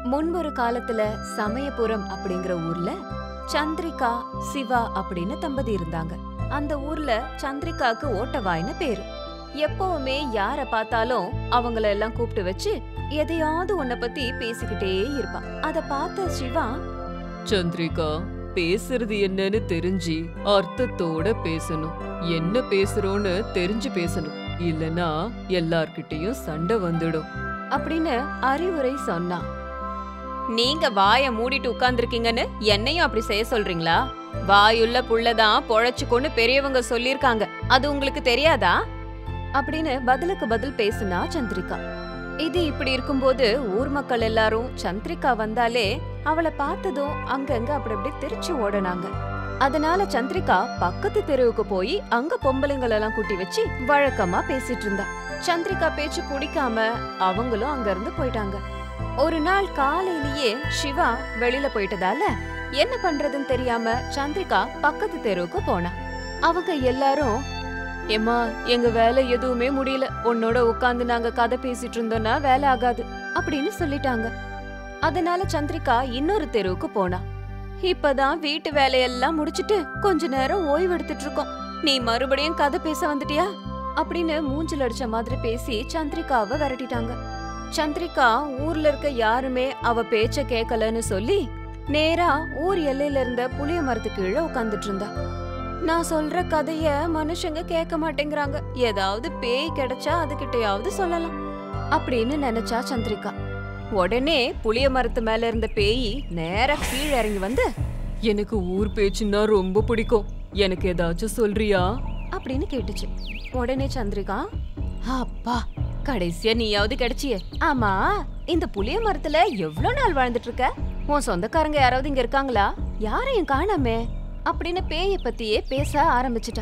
முன்பொரு காலத்துல சமயபுரம் அப்படிங்கிற ஊர்ல சந்திரிகா சிவா அப்படின்னு தம்பதி இருந்தாங்க அந்த ஊர்ல சந்திரிகாக்கு ஓட்டவாய்னு பேரு எப்பவுமே யார பார்த்தாலும் அவங்கள எல்லாம் கூப்பிட்டு வச்சு எதையாவது உன்னை பத்தி பேசிக்கிட்டே இருப்பான் அத பார்த்த சிவா சந்திரிகா பேசுறது என்னன்னு தெரிஞ்சு அர்த்தத்தோட பேசணும் என்ன பேசுறோன்னு தெரிஞ்சு பேசணும் இல்லனா எல்லார்கிட்டயும் சண்டை வந்துடும் அப்படின்னு அறிவுரை சொன்னான் நீங்க வாய மூடிட்டு உட்கார்ந்திருக்கீங்கன்னு என்னையும் அப்படி செய்ய சொல்றீங்களா வாயுள்ள புள்ளதான் பொழைச்சுக்கொண்டு பெரியவங்க சொல்லிருக்காங்க அது உங்களுக்கு தெரியாதா அப்படின்னு பதிலுக்கு பதில் பேசுனா சந்திரிகா இது இப்படி இருக்கும்போது ஊர் மக்கள் எல்லாரும் சந்திரிகா வந்தாலே அவளை பார்த்ததும் அங்கங்க அப்படி அப்படி திருச்சி ஓடனாங்க அதனால சந்திரிகா பக்கத்து தெருவுக்கு போய் அங்க பொம்பளைங்கள எல்லாம் கூட்டி வச்சு வழக்கமா பேசிட்டு இருந்தா சந்திரிகா பேச்சு பிடிக்காம அவங்களும் அங்க இருந்து போயிட்டாங்க ஒரு நாள் காலையிலேயே சிவா வெளியில போயிட்டதால என்ன பண்றதுன்னு தெரியாம சந்திரிகா பக்கத்து தெருவுக்கு போனா அவங்க எல்லாரும் ஏம்மா எங்க வேலை எதுவுமே முடியல உன்னோட உட்கார்ந்து நாங்க கதை பேசிட்டு இருந்தோம்னா வேலை ஆகாது அப்படின்னு சொல்லிட்டாங்க அதனால சந்திரிகா இன்னொரு தெருவுக்கு போனா இப்பதான் வீட்டு வேலையெல்லாம் முடிச்சிட்டு கொஞ்ச நேரம் ஓய்வு எடுத்துட்டு இருக்கோம் நீ மறுபடியும் கதை பேச வந்துட்டியா அப்படின்னு மூஞ்சில் அடிச்ச மாதிரி பேசி சந்திரிகாவை விரட்டிட்டாங்க சந்திரிகா ஊர்ல இருக்க யாருமே அவ பேச்ச கேட்கலன்னு சொல்லி நேரா ஊர் எல்லையில இருந்த புளிய மரத்துக்கு கீழே உட்கார்ந்துட்டு இருந்தா நான் சொல்ற கதைய மனுஷங்க கேட்க மாட்டேங்கிறாங்க ஏதாவது பேய் கிடைச்சா அதுகிட்டயாவது சொல்லலாம் அப்படின்னு நினைச்சா சந்திரிகா உடனே புளிய மரத்து மேல இருந்த பேய் நேரா கீழே இறங்கி வந்து எனக்கு ஊர் பேச்சுன்னா ரொம்ப பிடிக்கும் எனக்கு ஏதாச்சும் சொல்றியா அப்படின்னு கேட்டுச்சு உடனே சந்திரிகா அப்பா கடைசியா நீயாவது கிடைச்சியே ஆமா இந்த புளிய மரத்துல எவ்வளவு நாள் வாழ்ந்துட்டு இருக்க உன் சொந்தக்காரங்க யாராவது இங்க இருக்காங்களா யாரையும் காணாமே அப்படின்னு பேய பத்தியே பேச ஆரம்பிச்சிட்டா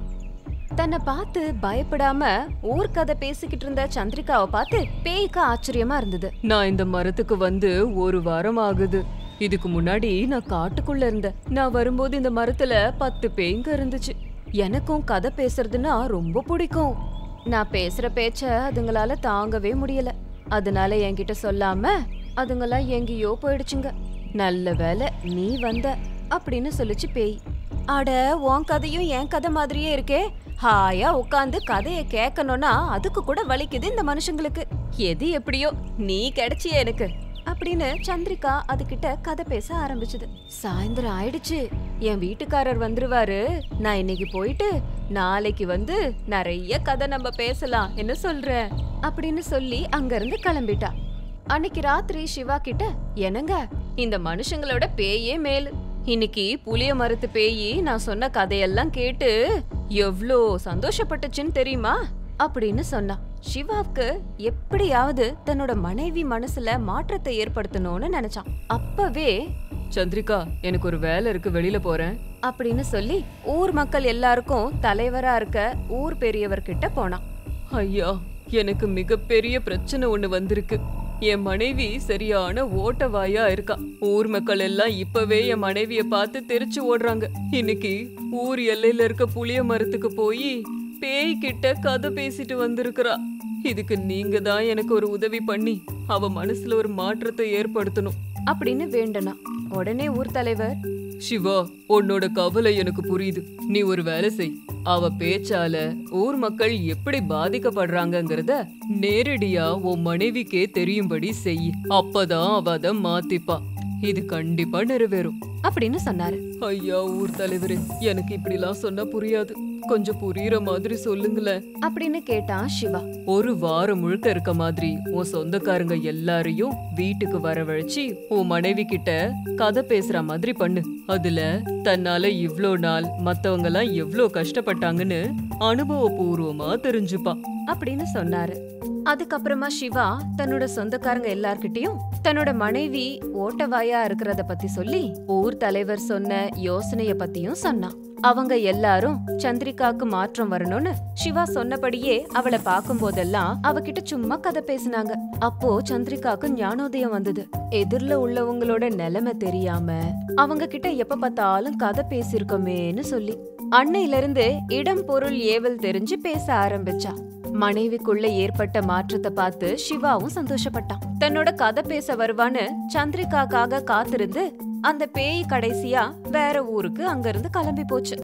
தன்னை பார்த்து பயப்படாம ஊர்க்கதை பேசிக்கிட்டு இருந்த சந்திரிகாவை பார்த்து பேய்க்கு ஆச்சரியமா இருந்தது நான் இந்த மரத்துக்கு வந்து ஒரு வாரம் ஆகுது இதுக்கு முன்னாடி நான் காட்டுக்குள்ள இருந்தேன் நான் வரும்போது இந்த மரத்துல பத்து பேய்ங்க இருந்துச்சு எனக்கும் கதை பேசுறதுன்னா ரொம்ப பிடிக்கும் நான் பேசுற பேச்ச அதுங்களால தாங்கவே முடியல அதனால என்கிட்ட சொல்லாம அதுங்கெல்லாம் எங்கேயோ போயிடுச்சுங்க நல்ல வேளை நீ வந்த அப்படின்னு சொல்லிச்சு பேய் அட உன் கதையும் என் கதை மாதிரியே இருக்கே ஹாயா உட்காந்து கதைய கேட்கணும்னா அதுக்கு கூட வலிக்குது இந்த மனுஷங்களுக்கு எது எப்படியோ நீ கிடைச்சியே எனக்கு அப்படின்னு சந்திரிகா அதுகிட்ட கதை பேச ஆரம்பிச்சது சாயந்தரம் ஆயிடுச்சு என் வீட்டுக்காரர் வந்துருவாரு நான் இன்னைக்கு போயிட்டு நாளைக்கு வந்து நிறைய கதை நம்ம பேசலாம் என்ன சொல்ற அப்படின்னு சொல்லி அங்க இருந்து கிளம்பிட்டா அன்னைக்கு ராத்திரி சிவா கிட்ட என்னங்க இந்த மனுஷங்களோட பேயே மேலு இன்னைக்கு புளிய மரத்து பேயி நான் சொன்ன கதையெல்லாம் கேட்டு எவ்ளோ சந்தோஷப்பட்டுச்சுன்னு தெரியுமா அப்படின்னு சொன்னா சிவாவுக்கு எப்படியாவது தன்னோட மனைவி மனசுல மாற்றத்தை ஏற்படுத்தணும்னு நினைச்சான் அப்பவே சந்திரிகா எனக்கு ஒரு வேலை இருக்கு வெளியில போறேன் அப்படின்னு சொல்லி ஊர் மக்கள் எல்லாருக்கும் தலைவரா இருக்க ஊர் பெரியவர்கிட்ட போனான் ஐயா எனக்கு மிகப்பெரிய பிரச்சனை ஒண்ணு வந்திருக்கு என் மனைவி சரியான ஓட்டவாயா இருக்கா ஊர் மக்கள் எல்லாம் இப்பவே என் மனைவிய பார்த்து தெரிச்சு ஓடுறாங்க இன்னைக்கு ஊர் எல்லையில இருக்க புளிய மரத்துக்கு போய் பேய் கிட்ட கதை பேசிட்டு வந்திருக்கிறா இதுக்கு நீங்க தான் எனக்கு ஒரு உதவி பண்ணி அவ மனசுல ஒரு மாற்றத்தை ஏற்படுத்தணும் அப்படின்னு வேண்டனா உடனே ஊர் தலைவர் சிவா உன்னோட கவலை எனக்கு புரியுது நீ ஒரு வேலை செய் அவ பேச்சால ஊர் மக்கள் எப்படி பாதிக்கப்படுறாங்கங்கறத நேரடியா உன் மனைவிக்கே தெரியும்படி செய் அப்பதான் அவ அத மாத்திப்பா இது கண்டிப்பா நிறைவேறும் அப்படின்னு சொன்னாரு ஐயா ஊர் தலைவரே எனக்கு இப்படிலாம் சொன்னா புரியாது கொஞ்சம் புரியுற மாதிரி சொல்லுங்களேன் அப்படின்னு கேட்டான் சிவா ஒரு வாரம் முழுக்க இருக்க மாதிரி உன் சொந்தக்காரங்க எல்லாரையும் வீட்டுக்கு வரவழைச்சு உன் மனைவி கிட்ட கதை பேசுற மாதிரி பண்ணு அதுல தன்னால இவ்ளோ நாள் மத்தவங்க எல்லாம் எவ்ளோ கஷ்டப்பட்டாங்கன்னு அனுபவபூர்வமா தெரிஞ்சுப்பா அப்படின்னு சொன்னாரு அதுக்கப்புறமா சிவா தன்னோட சொந்தக்காரங்க எல்லார்கிட்டயும் தன்னோட மனைவி ஓட்டவாயா இருக்கிறத பத்தி சொல்லி ஊர் தலைவர் சொன்ன யோசனைய பத்தியும் சொன்னான் அவங்க எல்லாரும் சந்திரிகாக்கு மாற்றம் வரணும்னு சிவா சொன்னபடியே அவளை பார்க்கும் போதெல்லாம் அவகிட்ட சும்மா கதை பேசினாங்க அப்போ சந்திரிகாக்கு ஞானோதயம் வந்தது எதிர்ல உள்ளவங்களோட நிலைமை தெரியாம அவங்க கிட்ட எப்ப பார்த்தாலும் கதை பேசிருக்கோமேன்னு சொல்லி அன்னையில இருந்து இடம் பொருள் ஏவல் தெரிஞ்சு பேச ஆரம்பிச்சா மனைவிக்குள்ள ஏற்பட்ட மாற்றத்தை பார்த்து சிவாவும் சந்தோஷப்பட்டான் தன்னோட கதை பேச வருவான்னு சந்திரிகாக்காக காத்திருந்து அந்த பேய் கடைசியா வேற ஊருக்கு அங்கிருந்து கிளம்பி போச்சு